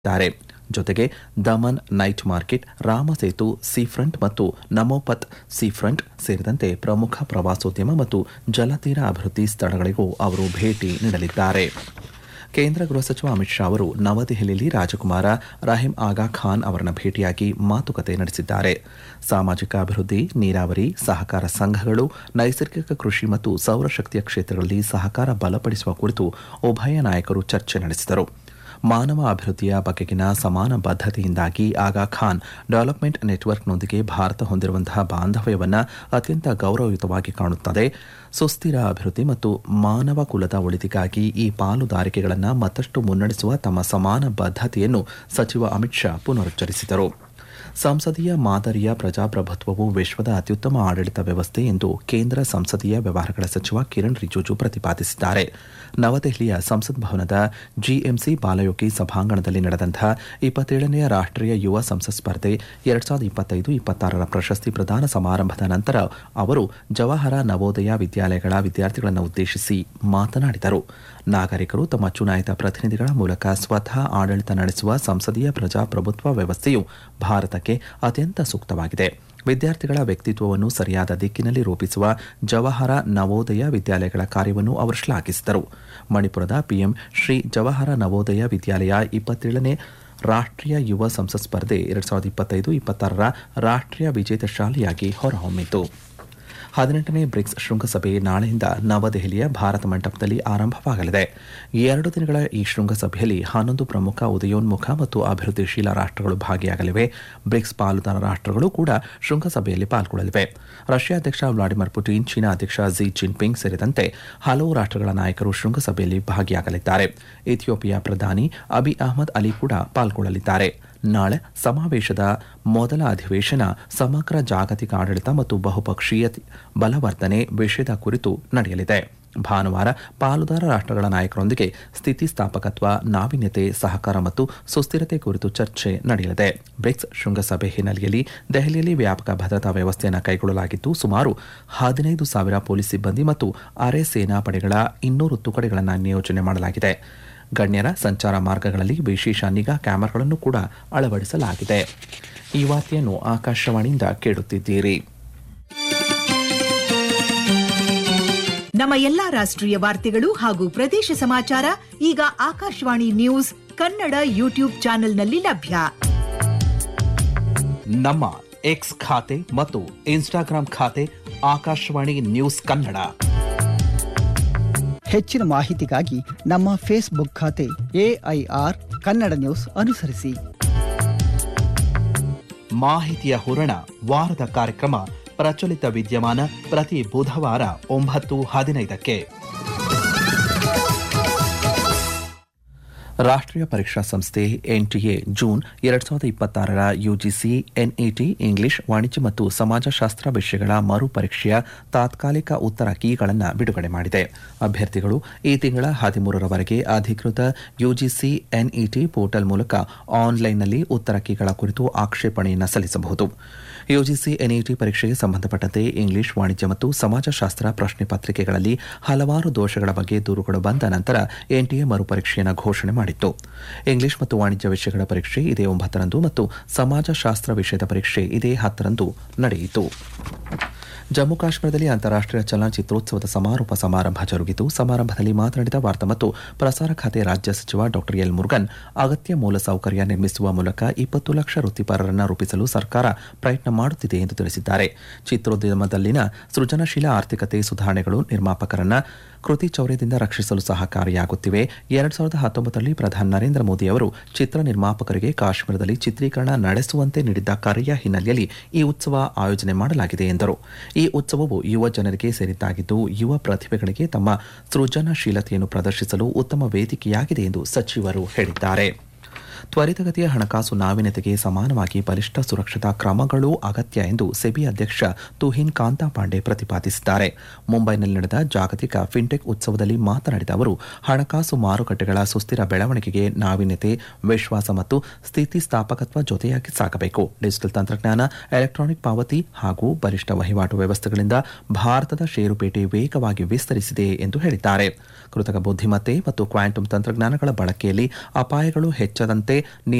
ದ್ದಾರೆ ಜೊತೆಗೆ Daman night market Ramasetu seafront ಮತ್ತು ನಮೋಪತ್ ಸೀಫ್ರಂಟ್ ಸೇರಿದಂತೆ ಪ್ರಮುಖ ಪ್ರವಾಸೋದ್ಯಮ ಮತ್ತು ಜಲತೀರ ಅಭಿವೃದ್ಧಿ ಸ್ಥಳಗಳಿಗೂ ಅವರು ಭೇಟಿ ನೀಡಲಿದ್ದಾರೆ ಕೇಂದ್ರ ಗೃಹ ಸಚಿವ ಅಮಿತ್ ಶಾ ಅವರು ನವದೆಹಲಿಯಲ್ಲಿ ರಾಜಕುಮಾರ ರಹೀಂ ಆಗಾ ಖಾನ್ ಅವರನ್ನ ಭೇಟಿಯಾಗಿ ಮಾತುಕತೆ ನಡೆಸಿದ್ದಾರೆ ಸಾಮಾಜಿಕ ಅಭಿವೃದ್ಧಿ ನೀರಾವರಿ ಸಹಕಾರ ಸಂಘಗಳು ನೈಸರ್ಗಿಕ ಕೃಷಿ ಮತ್ತು ಸೌರಶಕ್ತಿಯ ಕ್ಷೇತ್ರಗಳಲ್ಲಿ ಸಹಕಾರ ಬಲಪಡಿಸುವ ಕುರಿತು ಉಭಯ ನಾಯಕರು ಚರ್ಚೆ ನಡೆಸಿದರು ಮಾನವ ಅಭಿವೃದ್ಧಿಯ ಬಗೆಗಿನ ಸಮಾನ ಬದ್ಧತೆಯಿಂದಾಗಿ ಆಗಾ ಖಾನ್ ಡೆವಲಪ್ಮೆಂಟ್ ನೆಟ್ವರ್ಕ್ನೊಂದಿಗೆ ಭಾರತ ಹೊಂದಿರುವಂತಹ ಬಾಂಧವ್ಯವನ್ನು ಅತ್ಯಂತ ಗೌರವಯುತವಾಗಿ ಕಾಣುತ್ತದೆ ಸುಸ್ಥಿರ ಅಭಿವೃದ್ಧಿ ಮತ್ತು ಮಾನವ ಕುಲದ ಒಳಿತಿಗಾಗಿ ಈ ಪಾಲುದಾರಿಕೆಗಳನ್ನು ಮತ್ತಷ್ಟು ಮುನ್ನಡೆಸುವ ತಮ್ಮ ಸಮಾನ ಬದ್ಧತೆಯನ್ನು ಸಚಿವ ಅಮಿತ್ ಶಾ ಪುನರುಚ್ಚರಿಸಿದರು ಸಂಸದೀಯ ಮಾದರಿಯ ಪ್ರಜಾಪ್ರಭುತ್ವವು ವಿಶ್ವದ ಅತ್ಯುತ್ತಮ ಆಡಳಿತ ವ್ಯವಸ್ಥೆ ಎಂದು ಕೇಂದ್ರ ಸಂಸದೀಯ ವ್ಯವಹಾರಗಳ ಸಚಿವ ಕಿರಣ್ ರಿಜಿಜು ಪ್ರತಿಪಾದಿಸಿದ್ದಾರೆ ನವದೆಹಲಿಯ ಸಂಸತ್ ಭವನದ ಜಿಎಂಸಿ ಬಾಲಯೋಗಿ ಸಭಾಂಗಣದಲ್ಲಿ ನಡೆದಂತಹ ಇಪ್ಪತ್ತೇಳನೆಯ ರಾಷ್ಟೀಯ ಯುವ ಸಂಸತ್ ಸ್ಪರ್ಧೆ ಎರಡ್ ಸಾವಿರದ ಇಪ್ಪತ್ತೈದು ಇಪ್ಪತ್ತಾರರ ಪ್ರಶಸ್ತಿ ಪ್ರದಾನ ಸಮಾರಂಭದ ನಂತರ ಅವರು ಜವಾಹರ ನವೋದಯ ವಿದ್ಯಾಲಯಗಳ ವಿದ್ಯಾರ್ಥಿಗಳನ್ನು ಉದ್ದೇಶಿಸಿ ಮಾತನಾಡಿದರು ನಾಗರಿಕರು ತಮ್ಮ ಚುನಾಯಿತ ಪ್ರತಿನಿಧಿಗಳ ಮೂಲಕ ಸ್ವತಃ ಆಡಳಿತ ನಡೆಸುವ ಸಂಸದೀಯ ಪ್ರಜಾಪ್ರಭುತ್ವ ವ್ಯವಸ್ಥೆಯು ಭಾರತಕ್ಕೆ ಅತ್ಯಂತ ಸೂಕ್ತವಾಗಿದೆ ವಿದ್ಯಾರ್ಥಿಗಳ ವ್ಯಕ್ತಿತ್ವವನ್ನು ಸರಿಯಾದ ದಿಕ್ಕಿನಲ್ಲಿ ರೂಪಿಸುವ ಜವಾಹರ ನವೋದಯ ವಿದ್ಯಾಲಯಗಳ ಕಾರ್ಯವನ್ನು ಅವರು ಶ್ಲಾಘಿಸಿದರು ಮಣಿಪುರದ ಪಿಎಂ ಶ್ರೀ ಜವಾಹರ ನವೋದಯ ವಿದ್ಯಾಲಯ ಇಪ್ಪತ್ತೇಳನೇ ರಾಷ್ಟೀಯ ಯುವ ಸಂಸತ್ ಸ್ಪರ್ಧೆ ಎರಡ್ ಸಾವಿರದ ಇಪ್ಪತ್ತೈದು ಇಪ್ಪತ್ತಾರರ ರಾಷ್ಟೀಯ ವಿಜೇತ ಶಾಲೆಯಾಗಿ ಹೊರಹೊಮ್ಮಿತು ಹದಿನೆಂಟನೇ ಬ್ರಿಕ್ಸ್ ಶೃಂಗಸಭೆ ನಾಳೆಯಿಂದ ನವದೆಹಲಿಯ ಭಾರತ ಮಂಟಪದಲ್ಲಿ ಆರಂಭವಾಗಲಿದೆ ಎರಡು ದಿನಗಳ ಈ ಶೃಂಗಸಭೆಯಲ್ಲಿ ಹನ್ನೊಂದು ಪ್ರಮುಖ ಉದಯೋನ್ಮುಖ ಮತ್ತು ಅಭಿವೃದ್ಧಿಶೀಲ ರಾಷ್ಟಗಳು ಭಾಗಿಯಾಗಲಿವೆ ಬ್ರಿಕ್ಸ್ ಪಾಲುದಾರ ರಾಷ್ಟಗಳು ಕೂಡ ಶೃಂಗಸಭೆಯಲ್ಲಿ ಪಾಲ್ಗೊಳ್ಳಲಿವೆ ರಷ್ಯಾ ಅಧ್ಯಕ್ಷ ವ್ಲಾಡಿಮಿರ್ ಪುಟಿನ್ ಚೀನಾ ಅಧ್ಯಕ್ಷ ಜಿ ಜಿನ್ಪಿಂಗ್ ಸೇರಿದಂತೆ ಹಲವು ರಾಷ್ಟಗಳ ನಾಯಕರು ಶೃಂಗಸಭೆಯಲ್ಲಿ ಭಾಗಿಯಾಗಲಿದ್ದಾರೆ ಇಥಿಯೋಪಿಯಾ ಪ್ರಧಾನಿ ಅಬಿ ಅಹಮದ್ ಅಲಿ ಕೂಡ ಪಾಲ್ಗೊಳ್ಳಲಿದ್ದಾರೆ ನಾಳೆ ಸಮಾವೇಶದ ಮೊದಲ ಅಧಿವೇಶನ ಸಮಗ್ರ ಜಾಗತಿಕ ಆಡಳಿತ ಮತ್ತು ಬಹುಪಕ್ಷೀಯ ಬಲವರ್ಧನೆ ವಿಷಯದ ಕುರಿತು ನಡೆಯಲಿದೆ ಭಾನುವಾರ ಪಾಲುದಾರ ರಾಷ್ಟಗಳ ನಾಯಕರೊಂದಿಗೆ ಸ್ಥಿತಿಸ್ಥಾಪಕತ್ವ ನಾವೀನ್ಯತೆ ಸಹಕಾರ ಮತ್ತು ಸುಸ್ಥಿರತೆ ಕುರಿತು ಚರ್ಚೆ ನಡೆಯಲಿದೆ ಬ್ರಿಕ್ಸ್ ಶೃಂಗಸಭೆ ಹಿನ್ನೆಲೆಯಲ್ಲಿ ದೆಹಲಿಯಲ್ಲಿ ವ್ಯಾಪಕ ಭದ್ರತಾ ವ್ಯವಸ್ಥೆಯನ್ನು ಕೈಗೊಳ್ಳಲಾಗಿದ್ದು ಸುಮಾರು ಹದಿನೈದು ಸಾವಿರ ಪೊಲೀಸ್ ಸಿಬ್ಬಂದಿ ಮತ್ತು ಅರೆ ಸೇನಾ ಪಡೆಗಳ ಇನ್ನೂರು ತುಕಡಿಗಳನ್ನು ನಿಯೋಜನೆ ಮಾಡಲಾಗಿದೆ ಗಣ್ಯರ ಸಂಚಾರ ಮಾರ್ಗಗಳಲ್ಲಿ ವಿಶೇಷ ನಿಗಾ ಕ್ಯಾಮೆರಾಗಳನ್ನು ಕೂಡ ಅಳವಡಿಸಲಾಗಿದೆ ಈ ವಾರ್ತೆಯನ್ನು ಆಕಾಶವಾಣಿಯಿಂದ ಕೇಳುತ್ತಿದ್ದೀರಿ ನಮ್ಮ ಎಲ್ಲಾ ರಾಷ್ಟ್ರೀಯ ವಾರ್ತೆಗಳು ಹಾಗೂ ಪ್ರದೇಶ ಸಮಾಚಾರ ಈಗ ಆಕಾಶವಾಣಿ ನ್ಯೂಸ್ ಕನ್ನಡ ಯೂಟ್ಯೂಬ್ ಚಾನೆಲ್ನಲ್ಲಿ ಲಭ್ಯ ನಮ್ಮ ಎಕ್ಸ್ ಖಾತೆ ಮತ್ತು ಇನ್ಸ್ಟಾಗ್ರಾಂ ಖಾತೆ ಆಕಾಶವಾಣಿ ನ್ಯೂಸ್ ಕನ್ನಡ ಹೆಚ್ಚಿನ ಮಾಹಿತಿಗಾಗಿ ನಮ್ಮ ಫೇಸ್ಬುಕ್ ಖಾತೆ ಎಐಆರ್ ಕನ್ನಡ ನ್ಯೂಸ್ ಅನುಸರಿಸಿ ಮಾಹಿತಿಯ ಹೂರಣ ವಾರದ ಕಾರ್ಯಕ್ರಮ ಪ್ರಚಲಿತ ವಿದ್ಯಮಾನ ಪ್ರತಿ ಬುಧವಾರ ಒಂಬತ್ತು ಹದಿನೈದಕ್ಕೆ ರಾಷ್ಟ್ರೀಯ ಪರೀಕ್ಷಾ ಸಂಸ್ಥೆ ಎನ್ಟಿಎ ಜೂನ್ ಎರಡ್ ಸಾವಿರದ ಇಪ್ಪತ್ತಾರರ ಯುಜಿಸಿ ಎನ್ಇಟಿ ಇಂಗ್ಲಿಷ್ ವಾಣಿಜ್ಯ ಮತ್ತು ಸಮಾಜಶಾಸ್ತ್ರ ವಿಷಯಗಳ ಮರು ಪರೀಕ್ಷೆಯ ತಾತ್ಕಾಲಿಕ ಉತ್ತರ ಕೀಗಳನ್ನು ಬಿಡುಗಡೆ ಮಾಡಿದೆ ಅಭ್ಯರ್ಥಿಗಳು ಈ ತಿಂಗಳ ಹದಿಮೂರರವರೆಗೆ ಅಧಿಕೃತ ಯುಜಿಸಿ ಎನ್ಇಟಿ ಪೋರ್ಟಲ್ ಮೂಲಕ ಆನ್ಲೈನ್ನಲ್ಲಿ ಉತ್ತರ ಕೀಗಳ ಕುರಿತು ಆಕ್ಷೇಪಣೆಯನ್ನು ಸಲ್ಲಿಸಬಹುದು ಯುಜಿಸಿ ಎನ್ಇಟಿ ಪರೀಕ್ಷೆಗೆ ಸಂಬಂಧಪಟ್ಟಂತೆ ಇಂಗ್ಲಿಷ್ ವಾಣಿಜ್ಯ ಮತ್ತು ಸಮಾಜಶಾಸ್ತ್ರ ಪ್ರಶ್ನೆ ಪತ್ರಿಕೆಗಳಲ್ಲಿ ಹಲವಾರು ದೋಷಗಳ ಬಗ್ಗೆ ದೂರುಗಳು ಬಂದ ನಂತರ ಎನ್ಟಿಎ ಮರುಪರೀಕ್ಷೆಯನ್ನು ಘೋಷಣೆ ಮಾಡಿತ್ತು ಇಂಗ್ಲಿಷ್ ಮತ್ತು ವಾಣಿಜ್ಯ ವಿಷಯಗಳ ಪರೀಕ್ಷೆ ಇದೇ ಒಂಬತ್ತರಂದು ಮತ್ತು ಸಮಾಜಶಾಸ್ತ್ರ ವಿಷಯದ ಪರೀಕ್ಷೆ ಇದೇ ಹತ್ತರಂದು ನಡೆಯಿತು ಜಮ್ಮು ಕಾಶ್ಮೀರದಲ್ಲಿ ಅಂತಾರಾಷ್ಟೀಯ ಚಲನಚಿತ್ರೋತ್ಸವದ ಸಮಾರೋಪ ಸಮಾರಂಭ ಜರುಗಿತು ಸಮಾರಂಭದಲ್ಲಿ ಮಾತನಾಡಿದ ವಾರ್ತಾ ಮತ್ತು ಪ್ರಸಾರ ಖಾತೆ ರಾಜ್ಯ ಸಚಿವ ಡಾ ಎಲ್ ಮುರುಗನ್ ಅಗತ್ಯ ಮೂಲಸೌಕರ್ಯ ನಿರ್ಮಿಸುವ ಮೂಲಕ ಇಪ್ಪತ್ತು ಲಕ್ಷ ವೃತ್ತಿಪರರನ್ನು ರೂಪಿಸಲು ಸರ್ಕಾರ ಪ್ರಯತ್ನ ಮಾಡುತ್ತಿದೆ ಎಂದು ತಿಳಿಸಿದ್ದಾರೆ ಚಿತ್ರೋದ್ಯಮದಲ್ಲಿನ ಸೃಜನಶೀಲ ಆರ್ಥಿಕತೆ ಸುಧಾರಣೆಗಳು ನಿರ್ಮಾಪಕರನ್ನ ಕೃತಿ ಚೌರ್ಯದಿಂದ ರಕ್ಷಿಸಲು ಸಹಕಾರಿಯಾಗುತ್ತಿವೆ ಎರಡ್ ಸಾವಿರದ ಹತ್ತೊಂಬತ್ತರಲ್ಲಿ ಪ್ರಧಾನಿ ನರೇಂದ್ರ ಮೋದಿ ಅವರು ಚಿತ್ರ ನಿರ್ಮಾಪಕರಿಗೆ ಕಾಶ್ಮೀರದಲ್ಲಿ ಚಿತ್ರೀಕರಣ ನಡೆಸುವಂತೆ ನೀಡಿದ್ದ ಕರೆಯ ಹಿನ್ನೆಲೆಯಲ್ಲಿ ಈ ಉತ್ಸವ ಆಯೋಜನೆ ಮಾಡಲಾಗಿದೆ ಎಂದರು ಈ ಉತ್ಸವವು ಯುವ ಜನರಿಗೆ ಸೇರಿದ್ದಾಗಿದ್ದು ಯುವ ಪ್ರತಿಭೆಗಳಿಗೆ ತಮ್ಮ ಸೃಜನಶೀಲತೆಯನ್ನು ಪ್ರದರ್ಶಿಸಲು ಉತ್ತಮ ವೇದಿಕೆಯಾಗಿದೆ ಎಂದು ಸಚಿವರು ಹೇಳಿದ್ದಾರೆ ತ್ವರಿತಗತಿಯ ಹಣಕಾಸು ನಾವೀನ್ಯತೆಗೆ ಸಮಾನವಾಗಿ ಬಲಿಷ್ಠ ಸುರಕ್ಷತಾ ಕ್ರಮಗಳೂ ಅಗತ್ಯ ಎಂದು ಸೆಬಿ ಅಧ್ಯಕ್ಷ ತುಹಿನ್ ಕಾಂತಾ ಪಾಂಡೆ ಪ್ರತಿಪಾದಿಸಿದ್ದಾರೆ ಮುಂಬೈನಲ್ಲಿ ನಡೆದ ಜಾಗತಿಕ ಫಿನ್ಟೆಕ್ ಉತ್ಸವದಲ್ಲಿ ಮಾತನಾಡಿದ ಅವರು ಹಣಕಾಸು ಮಾರುಕಟ್ಟೆಗಳ ಸುಸ್ಥಿರ ಬೆಳವಣಿಗೆಗೆ ನಾವೀನ್ಯತೆ ವಿಶ್ವಾಸ ಮತ್ತು ಸ್ಥಿತಿಸ್ಥಾಪಕತ್ವ ಜೊತೆಯಾಗಿ ಸಾಗಬೇಕು ಡಿಜಿಟಲ್ ತಂತ್ರಜ್ಞಾನ ಎಲೆಕ್ಟ್ರಾನಿಕ್ ಪಾವತಿ ಹಾಗೂ ಬಲಿಷ್ಠ ವಹಿವಾಟು ವ್ಯವಸ್ಥೆಗಳಿಂದ ಭಾರತದ ಷೇರುಪೇಟೆ ವೇಗವಾಗಿ ವಿಸ್ತರಿಸಿದೆ ಎಂದು ಹೇಳಿದ್ದಾರೆ ಕೃತಕ ಬುದ್ಧಿಮತ್ತೆ ಮತ್ತು ಕ್ವಾಂಟಮ್ ತಂತ್ರಜ್ಞಾನಗಳ ಬಳಕೆಯಲ್ಲಿ ಅಪಾಯಗಳು ಹೆಚ್ಚದಂತೆ